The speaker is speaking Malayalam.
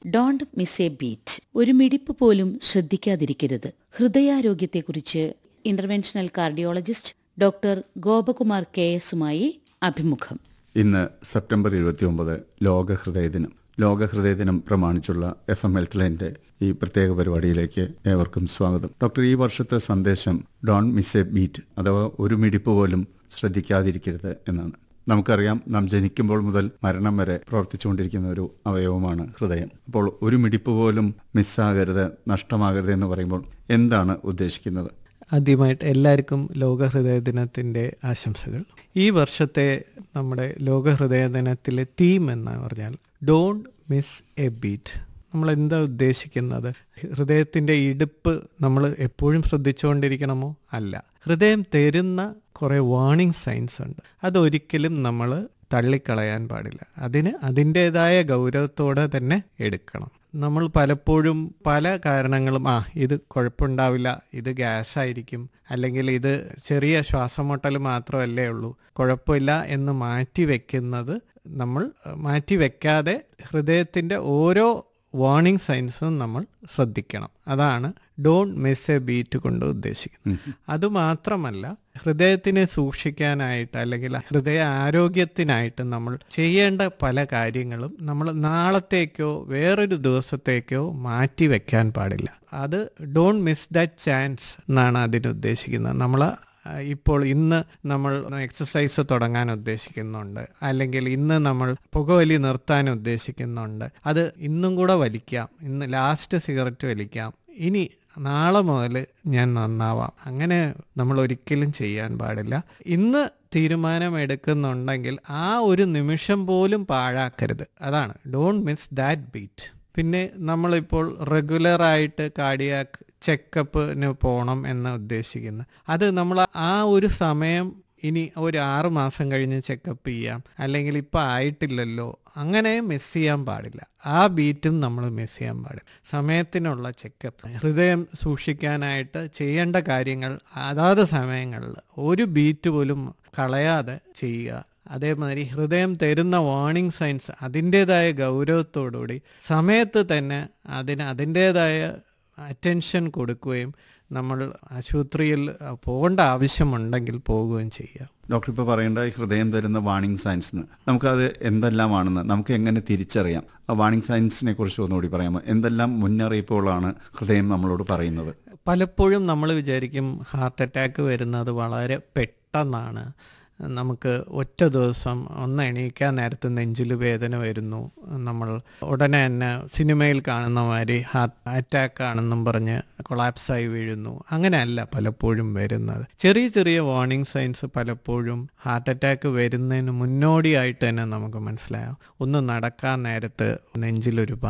ഡോണ്ട് മിസ് എ ബീറ്റ് ഒരു മിടിപ്പ് പോലും ശ്രദ്ധിക്കാതിരിക്കരുത് ഹൃദയാരോഗ്യത്തെക്കുറിച്ച് interventional cardiologist doctor Gopakumar K എസുമായി അഭിമുഖം ഇന്ന് സെപ്റ്റംബർ ഇരുപത്തിയൊമ്പത് ലോക ഹൃദയ ദിനം ലോക ഹൃദയ ദിനം പ്രമാണിച്ചുള്ള എഫ് എം ഹെൽത്ത് ലൈൻ്റെ ഈ പ്രത്യേക പരിപാടിയിലേക്ക് ഏവർക്കും സ്വാഗതം ഡോക്ടർ ഈ വർഷത്തെ സന്ദേശം ഡോൺ മിസ് എ ബീറ്റ് അഥവാ ഒരു മിടിപ്പ് പോലും ശ്രദ്ധിക്കാതിരിക്കരുത് എന്നാണ് നമുക്കറിയാം നാം ജനിക്കുമ്പോൾ മുതൽ മരണം വരെ പ്രവർത്തിച്ചുകൊണ്ടിരിക്കുന്ന ഒരു അവയവമാണ് ഹൃദയം അപ്പോൾ ഒരു മിടിപ്പ് പോലും മിസ്സാകരുത് നഷ്ടമാകരുത് എന്ന് പറയുമ്പോൾ എന്താണ് ഉദ്ദേശിക്കുന്നത് ആദ്യമായിട്ട് എല്ലാവർക്കും ലോക ഹൃദയ ദിനത്തിൻ്റെ ആശംസകൾ ഈ വർഷത്തെ നമ്മുടെ ലോക ഹൃദയ ദിനത്തിലെ തീം എന്ന് പറഞ്ഞാൽ ഡോണ്ട് മിസ് എ ബീറ്റ് നമ്മൾ എന്താ ഉദ്ദേശിക്കുന്നത് ഹൃദയത്തിൻ്റെ ഇടുപ്പ് നമ്മൾ എപ്പോഴും ശ്രദ്ധിച്ചുകൊണ്ടിരിക്കണമോ അല്ല ഹൃദയം തരുന്ന കുറേ വാർണിംഗ് സൈൻസ് ഉണ്ട് അതൊരിക്കലും നമ്മൾ തള്ളിക്കളയാൻ പാടില്ല അതിന് അതിൻ്റെതായ ഗൗരവത്തോടെ തന്നെ എടുക്കണം നമ്മൾ പലപ്പോഴും പല കാരണങ്ങളും ആ ഇത് കുഴപ്പമുണ്ടാവില്ല ഇത് ഗ്യാസ് ആയിരിക്കും അല്ലെങ്കിൽ ഇത് ചെറിയ ശ്വാസമുട്ടൽ മാത്രമല്ലേ ഉള്ളൂ കുഴപ്പമില്ല എന്ന് മാറ്റി വെക്കുന്നത് നമ്മൾ മാറ്റി വെക്കാതെ ഹൃദയത്തിൻ്റെ ഓരോ വാർണിംഗ് സൈൻസും നമ്മൾ ശ്രദ്ധിക്കണം അതാണ് ഡോണ്ട് മിസ് എ ബീറ്റ് കൊണ്ട് ഉദ്ദേശിക്കുന്നത് അതുമാത്രമല്ല ഹൃദയത്തിനെ സൂക്ഷിക്കാനായിട്ട് അല്ലെങ്കിൽ ഹൃദയ ആരോഗ്യത്തിനായിട്ട് നമ്മൾ ചെയ്യേണ്ട പല കാര്യങ്ങളും നമ്മൾ നാളത്തേക്കോ വേറൊരു ദിവസത്തേക്കോ മാറ്റി വെക്കാൻ പാടില്ല അത് ഡോണ്ട് മിസ് ദാറ്റ് ചാൻസ് എന്നാണ് അതിനുദ്ദേശിക്കുന്നത് നമ്മൾ ഇപ്പോൾ ഇന്ന് നമ്മൾ എക്സസൈസ് തുടങ്ങാൻ ഉദ്ദേശിക്കുന്നുണ്ട് അല്ലെങ്കിൽ ഇന്ന് നമ്മൾ പുകവലി നിർത്താൻ ഉദ്ദേശിക്കുന്നുണ്ട് അത് ഇന്നും കൂടെ വലിക്കാം ഇന്ന് ലാസ്റ്റ് സിഗരറ്റ് വലിക്കാം ഇനി നാളെ മുതൽ ഞാൻ നന്നാവാം അങ്ങനെ നമ്മൾ ഒരിക്കലും ചെയ്യാൻ പാടില്ല ഇന്ന് തീരുമാനമെടുക്കുന്നുണ്ടെങ്കിൽ ആ ഒരു നിമിഷം പോലും പാഴാക്കരുത് അതാണ് ഡോണ്ട് മിസ് ദാറ്റ് ബീറ്റ് പിന്നെ നമ്മളിപ്പോൾ റെഗുലറായിട്ട് കാർഡിയാക്ക് ചെക്കപ്പിന് പോകണം എന്ന് ഉദ്ദേശിക്കുന്നു അത് നമ്മൾ ആ ഒരു സമയം ഇനി ഒരു ആറ് മാസം കഴിഞ്ഞ് ചെക്കപ്പ് ചെയ്യാം അല്ലെങ്കിൽ ഇപ്പം ആയിട്ടില്ലല്ലോ അങ്ങനെ മിസ് ചെയ്യാൻ പാടില്ല ആ ബീറ്റും നമ്മൾ മിസ് ചെയ്യാൻ പാടില്ല സമയത്തിനുള്ള ചെക്കപ്പ് ഹൃദയം സൂക്ഷിക്കാനായിട്ട് ചെയ്യേണ്ട കാര്യങ്ങൾ അതാത് സമയങ്ങളിൽ ഒരു ബീറ്റ് പോലും കളയാതെ ചെയ്യുക അതേമാതിരി ഹൃദയം തരുന്ന വാർണിംഗ് സൈൻസ് അതിൻ്റേതായ ഗൗരവത്തോടുകൂടി സമയത്ത് തന്നെ അതിന് അതിൻ്റേതായ അറ്റൻഷൻ കൊടുക്കുകയും നമ്മൾ ആശുപത്രിയിൽ പോകേണ്ട ആവശ്യമുണ്ടെങ്കിൽ പോവുകയും ചെയ്യുക ഡോക്ടർ ഇപ്പോൾ പറയേണ്ട ഈ ഹൃദയം തരുന്ന വാണിംഗ് സയൻസ് എന്ന് നമുക്കത് എന്തെല്ലാമാണെന്ന് നമുക്ക് എങ്ങനെ തിരിച്ചറിയാം ആ വാണിംഗ് സയൻസിനെ കുറിച്ച് ഒന്നുകൂടി പറയാമോ എന്തെല്ലാം മുന്നറിയിപ്പുകളാണ് ഹൃദയം നമ്മളോട് പറയുന്നത് പലപ്പോഴും നമ്മൾ വിചാരിക്കും ഹാർട്ട് അറ്റാക്ക് വരുന്നത് വളരെ പെട്ടെന്നാണ് നമുക്ക് ഒറ്റ ദിവസം ഒന്ന് എണീക്കാൻ നേരത്ത് നെഞ്ചിൽ വേദന വരുന്നു നമ്മൾ ഉടനെ തന്നെ സിനിമയിൽ കാണുന്ന മാതിരി ഹാർട്ട് അറ്റാക്ക് ആണെന്നും പറഞ്ഞ് കൊളാപ്സായി വീഴുന്നു അങ്ങനെയല്ല പലപ്പോഴും വരുന്നത് ചെറിയ ചെറിയ വാർണിംഗ് സൈൻസ് പലപ്പോഴും ഹാർട്ട് അറ്റാക്ക് വരുന്നതിന് മുന്നോടിയായിട്ട് തന്നെ നമുക്ക് മനസ്സിലാവും ഒന്ന് നടക്കാൻ നേരത്ത് നെഞ്ചിലൊരു